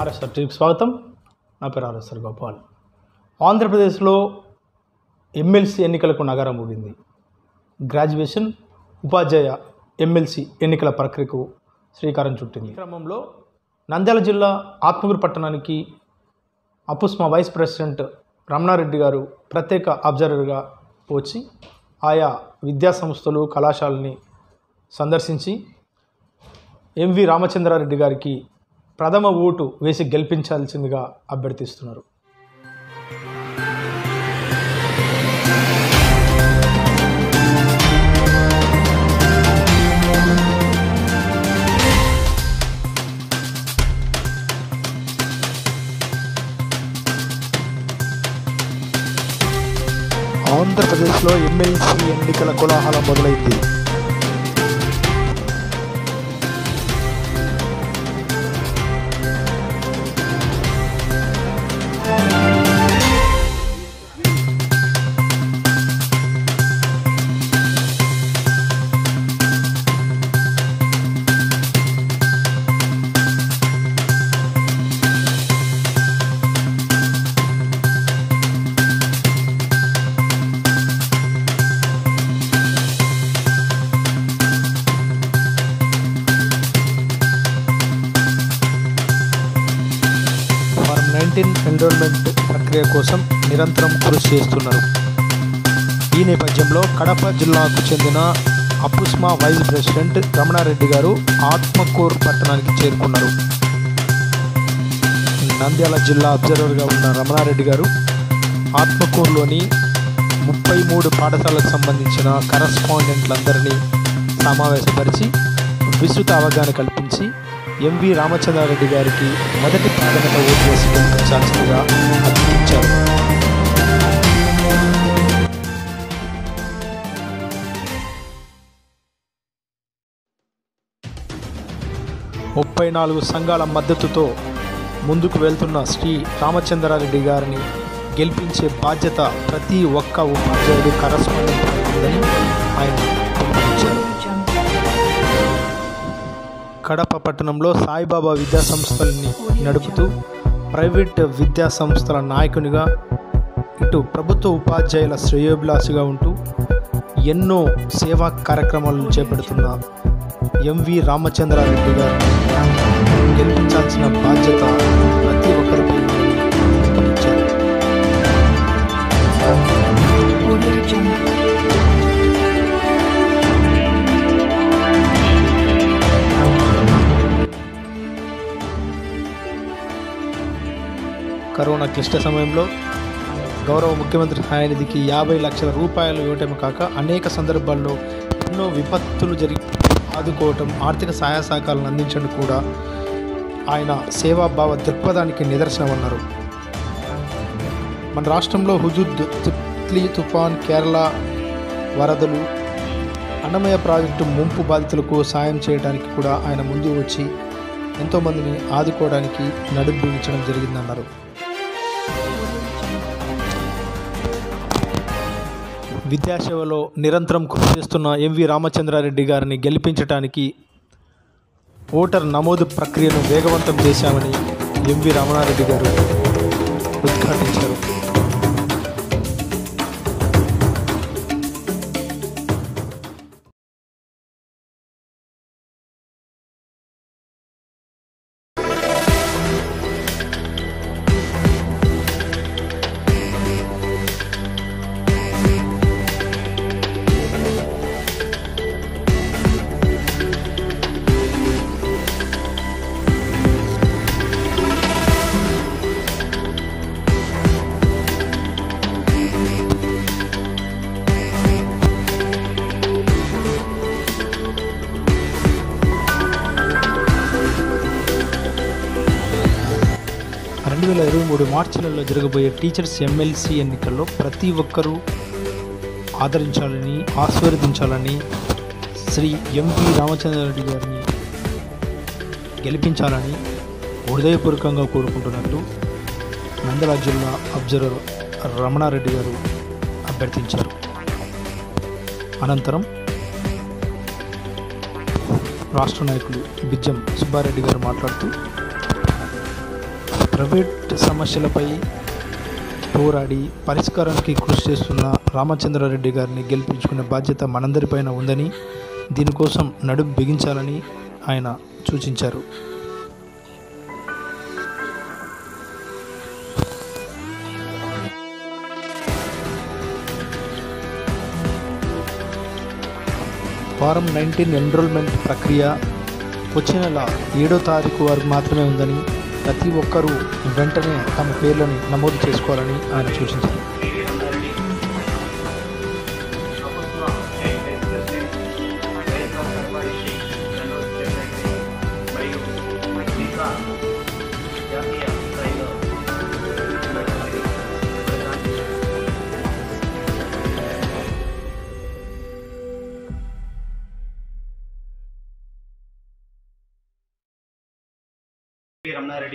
RSR టీవీకి స్వాగతం నా పేరు ఆర్ఎస్ఆర్ గోపాల్ ఆంధ్రప్రదేశ్లో ఎమ్మెల్సీ ఎన్నికలకు నగరం ఊగింది గ్రాడ్యుయేషన్ ఉపాధ్యాయ ఎమ్మెల్సీ ఎన్నికల ప్రక్రియకు శ్రీకారం చుట్టింది ఈ క్రమంలో నంద్యాల జిల్లా ఆత్మకూరు పట్టణానికి అపుస్మా వైస్ ప్రెసిడెంట్ రమణారెడ్డి గారు ప్రత్యేక అబ్జర్వర్గా వచ్చి ఆయా విద్యా సంస్థలు కళాశాలని సందర్శించి ఎంవి రామచంద్రారెడ్డి గారికి ప్రథమ ఓటు వేసి గెలిపించాల్సిందిగా అభ్యర్థిస్తున్నారు ఆంధ్రప్రదేశ్లో ఎమ్మెల్సీ ఎన్నికల కోలాహలం మొదలైంది ఫార్మ్ నైన్టీన్ ఎన్రోల్మెంట్ ప్రక్రియ కోసం నిరంతరం కృషి చేస్తున్నారు ఈ నేపథ్యంలో కడప జిల్లాకు చెందిన అపుస్మా వైస్ ప్రెసిడెంట్ రమణారెడ్డి గారు ఆత్మకూరు పట్టణానికి చేరుకున్నారు నంద్యాల జిల్లా అబ్జర్వర్గా ఉన్న రమణారెడ్డి గారు ఆత్మకూరులోని ముప్పై మూడు పాఠశాలకు సంబంధించిన కరస్పాండెంట్లందరినీ సమావేశపరిచి విస్తృత అవగాహన కల్పించి ఎంవి రామచంద్రారెడ్డి గారికి మొదటి ప్రాధాన్యత ఓటు వేసి గెలిపించాల్సిందిగా అభ్యర్థించారు ముప్పై నాలుగు సంఘాల మద్దతుతో ముందుకు వెళ్తున్న శ్రీ రామచంద్రారెడ్డి గారిని గెలిపించే బాధ్యత ప్రతి ఒక్క ఉపాధ్యాయుడు కరస్పాండెంట్ ఉందని ఆయన పిలుపునిచ్చారు కడప పట్టణంలో సాయిబాబా విద్యా సంస్థల్ని నడుపుతూ ప్రైవేట్ విద్యా సంస్థల నాయకునిగా ఇటు ప్రభుత్వ ఉపాధ్యాయుల శ్రేయోభిలాషిగా ఉంటూ ఎన్నో సేవా కార్యక్రమాలను చేపడుతున్న ఎంవి రామచంద్రారెడ్డి గారు గెలిపించాల్సిన బాధ్యత ప్రతి ఒక్కరిపై ఉందని పిలుపునిచ్చారు. Audio Jungle. కరోనా క్లిష్ట సమయంలో గౌరవ ముఖ్యమంత్రి సహాయనిధికి యాభై లక్షల రూపాయలు ఇవ్వటమే కాక అనేక సందర్భాల్లో ఎన్నో విపత్తులు జరిగి ఆదుకోవటం ఆర్థిక సహాయ సహకారాలను అందించడం కూడా ఆయన సేవాభావ దృక్పథానికి నిదర్శనమన్నారు మన రాష్ట్రంలో హుజుద్ తిత్లీ తుఫాన్ కేరళ వరదలు అన్నమయ్య ప్రాజెక్టు ముంపు బాధితులకు సాయం చేయడానికి కూడా ఆయన ముందు వచ్చి ఎంతోమందిని ఆదుకోవడానికి నడుం బిగించడం జరిగిందన్నారు విద్యాసేవలో నిరంతరం కృషి చేస్తున్న ఎంవి రామచంద్రారెడ్డి గారిని గెలిపించడానికి ఓటర్ నమోదు ప్రక్రియను వేగవంతం చేశామని ఎంవి రమణారెడ్డి గారు ఉద్ఘాటించారు రెండు వేల ఇరవై మూడు మార్చి నెలలో జరగబోయే టీచర్స్ ఎమ్మెల్సీ ఎన్నికల్లో ప్రతి ఒక్కరూ ఆదరించాలని ఆశీర్వదించాలని శ్రీ ఎంపీ రామచంద్రారెడ్డి గారిని గెలిపించాలని హృదయపూర్వకంగా కోరుకుంటున్నట్టు నందల జిల్లా అబ్జర్వర్ రమణారెడ్డి గారు అభ్యర్థించారు అనంతరం రాష్ట్ర నాయకులు బిజ్జం సుబ్బారెడ్డి గారు మాట్లాడుతూ ప్రైవేట్ సమస్యలపై పోరాడి పరిష్కారానికి కృషి చేస్తున్న రామచంద్రారెడ్డి గారిని గెలిపించుకునే బాధ్యత మనందరిపైన ఉందని దీనికోసం నడుం బిగించాలని ఆయన సూచించారు ఫారం నైన్టీన్ ఎన్రోల్మెంట్ ప్రక్రియ వచ్చే నెల ఏడో తారీఖు వరకు మాత్రమే ఉందని ప్రతి ఒక్కరూ వెంటనే తమ పేర్లను నమోదు చేసుకోవాలని ఆయన సూచించారు P Ramanareddy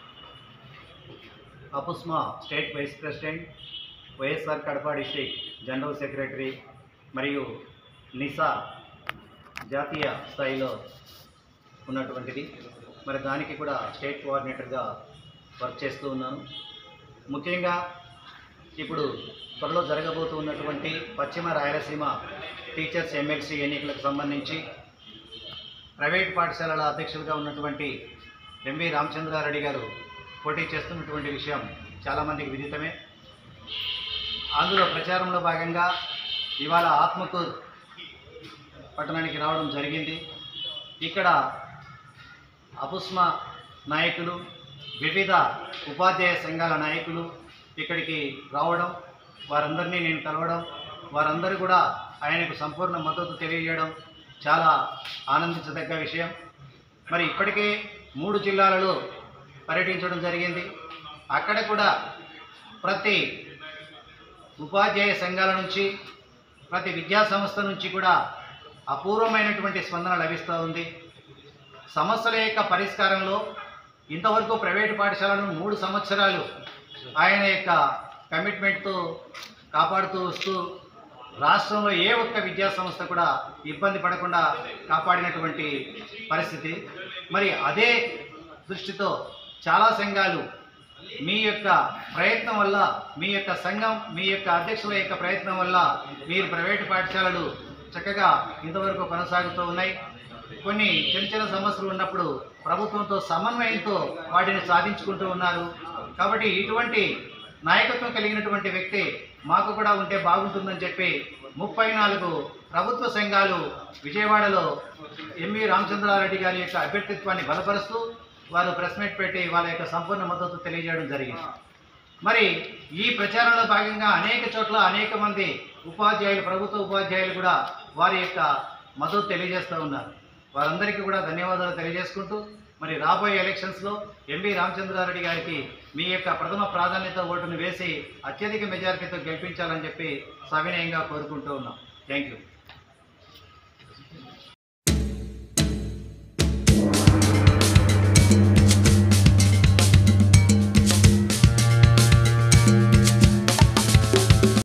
APUSMA state vice president YSR Kadapa district general secretary మరియు నిసా జాతీయ స్థాయిలో ఉన్నటువంటిది మరి దానికి కూడా స్టేట్ కోఆర్డినేటర్గా వర్క్ చేస్తూ ఉన్నాను ముఖ్యంగా ఇప్పుడు త్వరలో జరగబోతూ ఉన్నటువంటి పశ్చిమ రాయలసీమ టీచర్స్ ఎమ్మెల్సీ ఎన్నికలకు సంబంధించి ప్రైవేట్ పాఠశాలల అధ్యక్షులుగా ఉన్నటువంటి ఎంవి రామచంద్రారెడ్డి గారు పోటీ చేస్తున్నటువంటి విషయం చాలామందికి విదితమే అందులో ప్రచారంలో భాగంగా ఇవాళ ఆత్మకూరు పట్టణానికి రావడం జరిగింది ఇక్కడ అపుస్మా నాయకులు వివిధ ఉపాధ్యాయ సంఘాల నాయకులు ఇక్కడికి రావడం వారందరినీ నేను కలవడం వారందరూ కూడా ఆయనకు సంపూర్ణ మద్దతు తెలియజేయడం చాలా ఆనందించదగ్గ విషయం మరి ఇప్పటికే మూడు జిల్లాలలో పర్యటించడం జరిగింది అక్కడ కూడా ప్రతి ఉపాధ్యాయ సంఘాల నుంచి ప్రతి విద్యా సంస్థ నుంచి కూడా అపూర్వమైనటువంటి స్పందన లభిస్తూ ఉంది సమస్యల యొక్క పరిష్కారంలో ఇంతవరకు ప్రైవేటు పాఠశాలను మూడు సంవత్సరాలు ఆయన యొక్క కమిట్మెంట్తో కాపాడుతూ వస్తూ రాష్ట్రంలో ఏ ఒక్క విద్యా సంస్థ కూడా ఇబ్బంది పడకుండా కాపాడినటువంటి పరిస్థితి మరి అదే దృష్టితో చాలా సంఘాలు మీ యొక్క ప్రయత్నం వల్ల మీ యొక్క సంఘం మీ యొక్క అధ్యక్షుల యొక్క ప్రయత్నం వల్ల మీరు ప్రైవేటు పాఠశాలలు చక్కగా ఇంతవరకు కొనసాగుతూ ఉన్నాయి కొన్ని చిన్న చిన్న సమస్యలు ఉన్నప్పుడు ప్రభుత్వంతో సమన్వయంతో వాటిని సాధించుకుంటూ ఉన్నారు కాబట్టి ఇటువంటి నాయకత్వం కలిగినటువంటి వ్యక్తి మాకు కూడా ఉంటే బాగుంటుందని చెప్పి ముప్పై నాలుగు ప్రభుత్వ సంఘాలు విజయవాడలో ఎంవి రామచంద్రారెడ్డి గారి యొక్క అభ్యర్థిత్వాన్ని బలపరుస్తూ వారు ప్రెస్ మీట్ పెట్టి వాళ్ళ యొక్క సంపూర్ణ మద్దతు తెలియజేయడం జరిగింది మరి ఈ ప్రచారంలో భాగంగా అనేక చోట్ల అనేక మంది ఉపాధ్యాయులు ప్రభుత్వ ఉపాధ్యాయులు కూడా వారి యొక్క మద్దతు తెలియజేస్తూ ఉన్నారు వారందరికీ కూడా ధన్యవాదాలు తెలియజేసుకుంటూ మరి రాబోయే ఎలక్షన్స్లో ఎంవి రామచంద్రారెడ్డి గారికి మీ యొక్క ప్రథమ ప్రాధాన్యత ఓటును వేసి అత్యధిక మెజారిటీతో గెలిపించాలని చెప్పి సవినయంగా కోరుకుంటూ ఉన్నాం థ్యాంక్ యూ